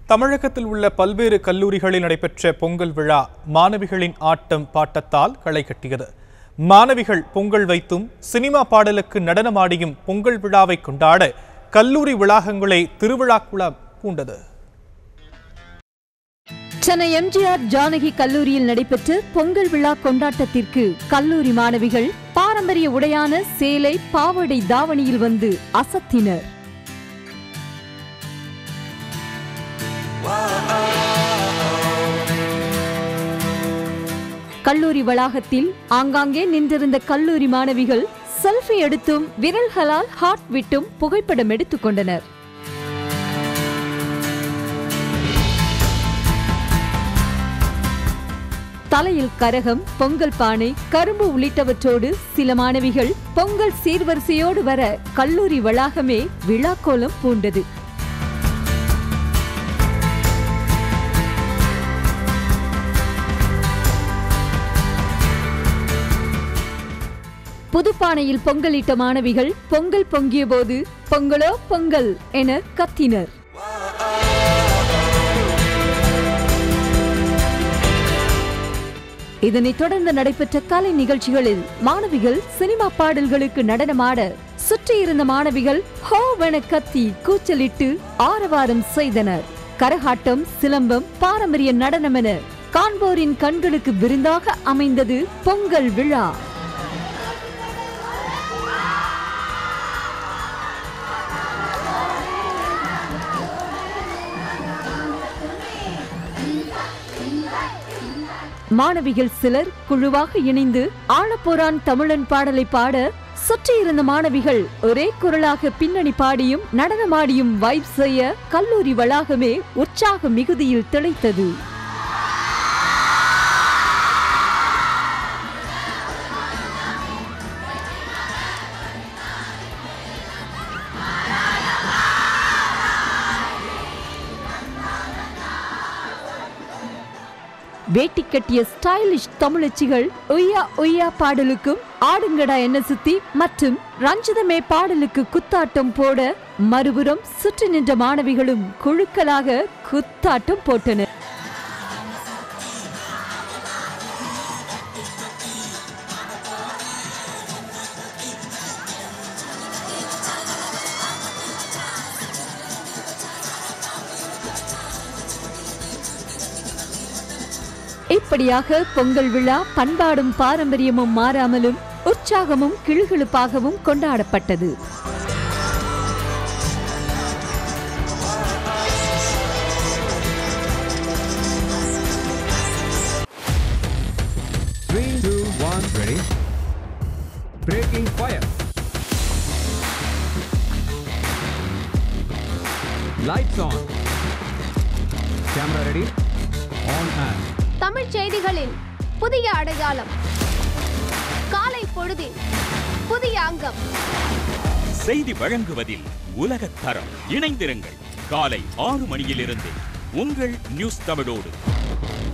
தமிழகத்தில் உள்ள பல்வேறு கல்லூரிகளில் நடைபெற்ற பொங்கல் விழா மாணவிகளின் ஆட்டம் பாட்டத்தால் களை கட்டியது மாணவிகள் பொங்கல் வைத்தும் சினிமா பாடலுக்கு நடனமாடியும் பொங்கல் விழாவை கொண்டாட கல்லூரி வளாகங்களை திருவிழாக்குளம் பூண்டது சென்னை எம்ஜிஆர் ஜானகி கல்லூரியில் நடைபெற்ற பொங்கல் விழா கொண்டாட்டத்திற்கு கல்லூரி மாணவிகள் பாரம்பரிய உடையான சேலை பாவாடை தாவணியில் வந்து அசத்தினர் கல்லூரி வளாகத்தில் ஆங்காங்கே நின்றிருந்த கல்லூரி மாணவிகள் செல்ஃபி எடுத்தும் விரல்களால் ஹார்ட் விட்டும் புகைப்படம் எடுத்துக் கொண்டனர் தலையில் கரகம் பொங்கல் பானை கரும்பு உள்ளிட்டவற்றோடு சில மாணவிகள் பொங்கல் சீர்வரிசையோடு வர கல்லூரி வளாகமே விழாக்கோலம் பூண்டது புதுப்பானையில் பொங்கலிட்ட மாணவிகள் பொங்கல் பொங்கிய போது பொங்கலோ பொங்கல் என கத்தினர் இதனைத் தொடர்ந்து நடைபெற்ற கலை நிகழ்ச்சிகளில் மாணவிகள் சினிமா பாடல்களுக்கு நடனமாட சுற்றியிருந்த மாணவிகள் ஹோவென கத்தி கூச்சலிட்டு ஆரவாரம் செய்தனர் கரகாட்டம் சிலம்பம் பாரம்பரிய நடனம் என காண்போரின் கண்களுக்கு விருந்தாக அமைந்தது பொங்கல் விழா மாணவிகள் சிலர் குழுவாக இணைந்து ஆழப்போரான் தமிழன் பாடலை பாட சுற்றியிருந்த மாணவிகள் ஒரே குரலாக பின்னணி பாடியும் நடனமாடியும் வைப் செய்ய கல்லூரி வளாகமே உற்சாக மிகுதியில் திளைத்தது வேட்டி கட்டிய ஸ்டைலிஷ் தமிழச்சிகள் ஒய்யா ஒய்யா பாடலுக்கும் ஆடுங்கடா என்ன சுத்தி மற்றும் ரஞ்சிதமே பாடலுக்கு குத்தாட்டம் போட மறுபுறம் சுற்றி நின்ற மாணவிகளும் குழுக்களாக குத்தாட்டம் போட்டனர் இப்படியாக பொங்கல் விழா பண்பாடும் பாரம்பரியமும் மாறாமலும் உற்சாகமும் கிளுகிளுப்பாகவும் கொண்டாடப்பட்டது Three, two, one, ready. Breaking fire. Lights on. Camera ready. On and. Tamil செய்திகளின் புதிய அடையாளம் காலை பொழுதில் புதிய அங்கம் செய்தி வழங்குவதில் உலகத் தரம் இணைந்திருங்கள் காலை ஆறு மணியிலிருந்து உங்கள் நியூஸ் தமிழோடு